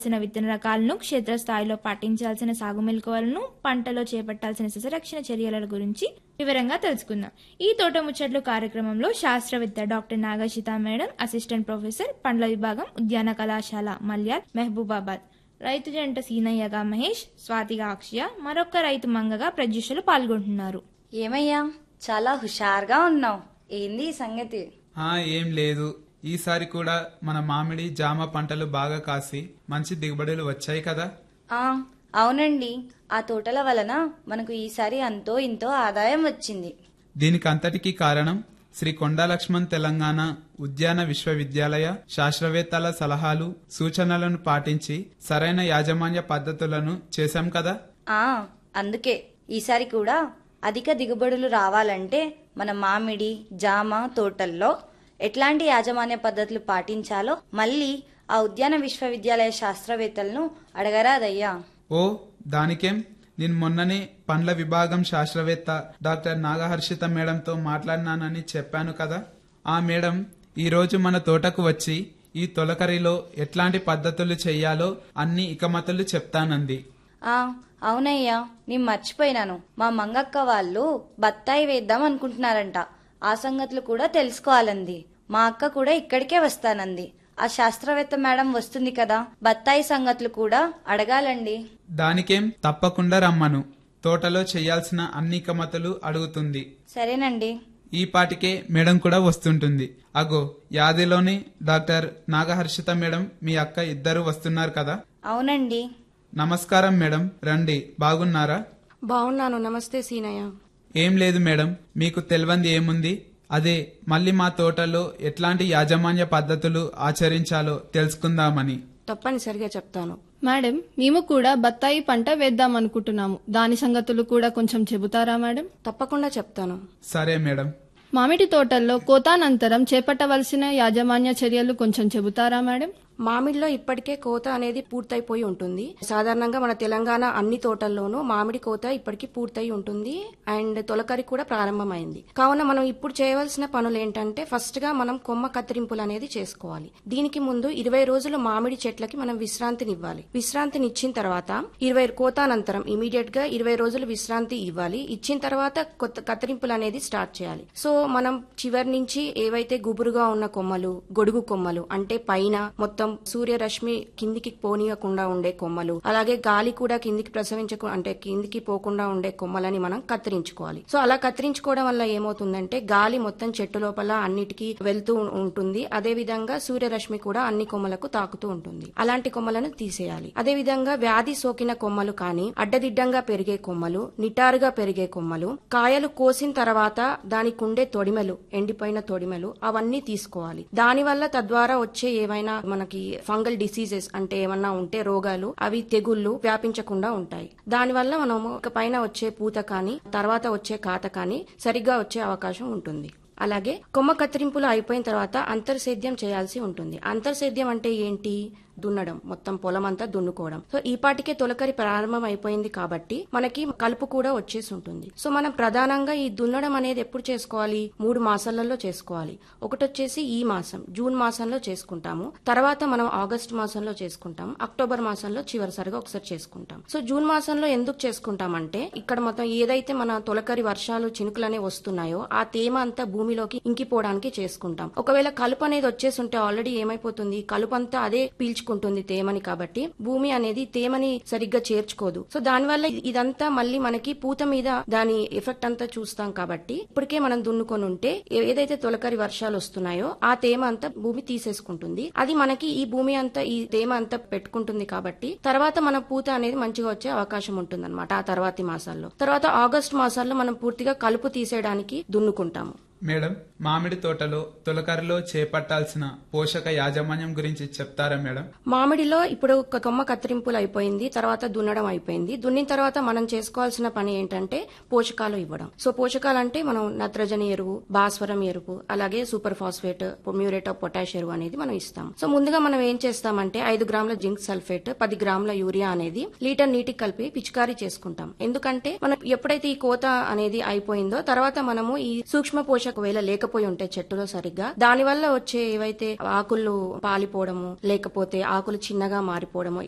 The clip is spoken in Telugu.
చేసిన విత్తన రకాలను క్షేత్రస్థాయిలో పాటించాల్సిన సాగు మెలకువలను పంటలో చేపట్టాల్సిన సస్యరక్షణ చర్యల గురించి వివరంగా తెలుసుకుందాం ఈ తోట ముచ్చట్లు కార్యక్రమంలో శాస్త్రవేత్త doctor Nagasitha madam assistant professor పండ్ల విభాగం ఉద్యాన కళాశాల మల్యాల్ మహబూబాబాద్ రైతు జంట సీనయ్యగా మహేష్ స్వాతిగా అక్షయ మరొక రైతు మంగగా ప్రత్యూషులు పాల్గొంటున్నారు ఏమయ్యా చాలా హుషారుగా ఉన్నావు ఏంది ఈ సంగతి ఆ ఏం లేదు ఈసారి కూడా మన మామిడి జామ పంటలు బాగా కాసి మంచి దిగుబడులు వచ్చాయి కదా ఆ అవునండి ఆ తోటల వలన మనకు ఈసారి అంతో ఇంతో ఆదాయం వచ్చింది దీనికి అంతటికీ కారణం శ్రీ కొండా లక్ష్మణ్ తెలంగాణ ఉద్యాన విశ్వవిద్యాలయ శాస్త్రవేత్తల సలహాలు సూచనలను పాటించి సరైన యాజమాన్య పద్ధతులను చేశాం కదా ఆ అందుకే ఈసారి కూడా అధిక దిగుబడులు రావాలంటే మన మామిడి జామ తోటల్లో ఎట్లాంటి యాజమాన్య పద్ధతులు పాటించాలో మళ్ళీ ఆ ఉద్యాన విశ్వవిద్యాలయ శాస్త్రవేత్తలను అడగరాదయ్యా ఓ దానికేం నేను మొన్ననే పండ్ల విభాగం శాస్త్రవేత్త డాక్టర్ నాగహర్షిత మేడంతో మాట్లాడినానని చెప్పాను కదా ఆ మేడం ఈ రోజు మన తోటకు వచ్చి ఈ తొలకరిలో ఎట్లాంటి పద్ధతులు చెయ్యాలో అన్ని ఇకమతులు చెప్తానంది ఆ అవునయ్యా నేను మర్చిపోయినాను మా మంగక్క వాళ్ళు బత్తాయి వేద్దాం అనుకుంటున్నారంట ఆ సంగతులు కూడా తెలుసుకోవాలంది మా అక్క కూడా ఇక్కడికే వస్తానంది ఆ శాస్త్రవేత్త మేడం వస్తుంది కదా బత్తాయి సంగతులు కూడా అడగాలండి దానికేం తప్పకుండా రమ్మను తోటలో చేయాల్సిన అన్ని ఇకమతులు అడుగుతుంది సరేనండి ఈ పాటికే మేడం కూడా వస్తుంటుంది అగో యాదిలోని డాక్టర్ నాగహర్షిత మేడం మీ అక్క ఇద్దరు వస్తున్నారు కదా అవునండి నమస్కారం మేడం రండి బాగున్నారా బాగున్నాను నమస్తే సీనయ్య ఏం లేదు మేడం మీకు తెలియంది ఏముంది అదే మళ్ళీ మా తోటలో ఎట్లాంటి యాజమాన్య పద్ధతులు ఆచరించాలో తెలుసుకుందామని తప్పనిసరిగా చెప్తాను మేడం మేము కూడా బత్తాయి పంట వేద్దాం అనుకుంటున్నాము దాని సంగతులు కూడా కొంచెం చెబుతారా మేడం తప్పకుండా చెప్తాను సరే మేడం మామిడి తోటల్లో కోతానంతరం చేపట్టవలసిన యాజమాన్య చర్యలు కొంచెం చెబుతారా మేడం మామిడిలో ఇప్పటికే కోత అనేది పూర్తయిపోయి ఉంటుంది సాధారణంగా మన తెలంగాణ అన్ని తోటల్లోనూ మామిడి కోత ఇప్పటికి పూర్తయి ఉంటుంది అండ్ తొలకరి కూడా ప్రారంభమైంది కావున మనం ఇప్పుడు చేయవలసిన పనులు ఏంటంటే ఫస్ట్ గా మనం కొమ్మ కత్తిరింపులు అనేది చేసుకోవాలి దీనికి ముందు ఇరవై రోజులు మామిడి చెట్లకి మనం విశ్రాంతిని ఇవ్వాలి విశ్రాంతిని ఇచ్చిన తర్వాత ఇరవై కోతానంతరం ఇమీడియట్ గా ఇరవై రోజులు విశ్రాంతి ఇవ్వాలి ఇచ్చిన తర్వాత కొత్త కత్తిరింపులు అనేది స్టార్ట్ చేయాలి సో మనం చివరి నుంచి ఏవైతే గుబురుగా ఉన్న కొమ్మలు గొడుగు కొమ్మలు అంటే పైన మొత్తం సూర్యరశ్మి కిందికి పోనీయకుండా ఉండే కొమ్మలు అలాగే గాలి కూడా కిందికి ప్రసవించకు అంటే కిందికి పోకుండా ఉండే కొమ్మలని మనం కత్తిరించుకోవాలి సో అలా కత్తిరించుకోవడం వల్ల ఏమవుతుందంటే గాలి మొత్తం చెట్టు లోపల అన్నిటికీ వెళ్తూ ఉంటుంది అదే విధంగా సూర్యరశ్మి కూడా అన్ని కొమ్మలకు తాకుతూ ఉంటుంది అలాంటి కొమ్మలను తీసేయాలి అదే విధంగా వ్యాధి సోకిన కొమ్మలు కానీ అడ్డదిడ్డంగా పెరిగే కొమ్మలు నిటారుగా పెరిగే కొమ్మలు కాయలు కోసిన తర్వాత దానికి ఉండే తొడిమెలు ఎండిపోయిన తొడిమెలు అవన్నీ తీసుకోవాలి దాని వల్ల తద్వారా వచ్చే ఏవైనా మనకి ఫంగల్ డిసీజెస్ అంటే ఏమన్నా ఉంటే రోగాలు అవి తెగుళ్ళు వ్యాపించకుండా ఉంటాయి దానివల్ల మనము ఒక పైన వచ్చే పూత కానీ తర్వాత వచ్చే కాత కానీ సరిగ్గా వచ్చే అవకాశం ఉంటుంది అలాగే కొమ్మ కత్తిరింపులు అయిపోయిన తర్వాత అంతర్సేద్యం చేయాల్సి ఉంటుంది అంతర్సేద్యం అంటే ఏంటి దున్నడం మొత్తం పొలం అంతా దున్నుకోవడం సో ఈ పాటికే తొలకరి ప్రారంభం అయిపోయింది కాబట్టి మనకి కలుపు కూడా వచ్చేసి ఉంటుంది సో మనం ప్రధానంగా ఈ దున్నడం అనేది ఎప్పుడు చేసుకోవాలి మూడు మాసాలలో చేసుకోవాలి ఒకటి వచ్చేసి ఈ మాసం జూన్ మాసంలో చేసుకుంటాము తర్వాత మనం ఆగస్ట్ మాసంలో చేసుకుంటాం అక్టోబర్ మాసంలో చివరిసారిగా ఒకసారి చేసుకుంటాం సో జూన్ మాసంలో ఎందుకు చేసుకుంటామంటే ఇక్కడ మొత్తం ఏదైతే మన తొలకరి వర్షాలు చినుకులనే వస్తున్నాయో ఆ తేమ అంతా భూమిలోకి ఇంకిపోవడానికి చేసుకుంటాం ఒకవేళ కలుపు అనేది వచ్చేసి ఉంటే ఆల్రెడీ ఏమైపోతుంది కలుపు అంతా అదే పీల్చుకుంటుంది తేమని కాబట్టి భూమి అనేది తేమని సరిగ్గా చేర్చుకోదు సో దానివల్ల ఇదంతా మళ్ళీ మనకి పూత మీద దాని ఎఫెక్ట్ అంతా చూస్తాం కాబట్టి ఇప్పటికే మనం దున్నుకొని ఉంటే ఏ- ఏదైతే తొలకరి వర్షాలు వస్తున్నాయో ఆ తేమ అంతా భూమి తీసేసుకుంటుంది అది మనకి ఈ భూమి అంతా ఈ తేమ అంతా పెట్టుకుంటుంది కాబట్టి తర్వాత మన పూత అనేది మంచిగా వచ్చే అవకాశం ఉంటుంది ఆ తర్వాతి మాసాల్లో తర్వాత ఆగస్ట్ మాసాల్లో మనం పూర్తిగా కలుపు తీసేయడానికి దున్నుకుంటాము మేడం మామిడి తోటలో తొలకరిలో చేపట్టాల్సిన పోషక యాజమాన్యం గురించి చెప్తారా మేడం మామిడిలో ఇప్పుడు ఒక కొమ్మ కత్తిరింపులు అయిపోయింది తర్వాత దున్నడం అయిపోయింది దున్నిన తర్వాత మనం చేసుకోవాల్సిన పని ఏంటంటే పోషకాలు ఇవ్వడం సో పోషకాలు అంటే మనం నత్రజని ఎరువు భాస్వరం ఎరువు అలాగే super phosphate muriate of potash ఎరువు అనేది మనం ఇస్తాం సో ముందుగా మనం ఏం చేస్తామంటే ఐదు గ్రాముల జింక్ సల్ఫేట్ పది గ్రాముల యూరియా అనేది లీటర్ నీటికి కలిపి పిచికారీ చేసుకుంటాం ఎందుకంటే మనం ఎప్పుడైతే ఈ కోత అనేది అయిపోయిందో తర్వాత మనము ఈ సూక్ష్మ పోషక ఒకవేళ లేకపోయి ఉంటే చెట్టులో సరిగ్గా దాని వల్ల వచ్చే ఏవైతే ఆకులు పాలిపోవడము లేకపోతే ఆకులు చిన్నగా మారిపోవడము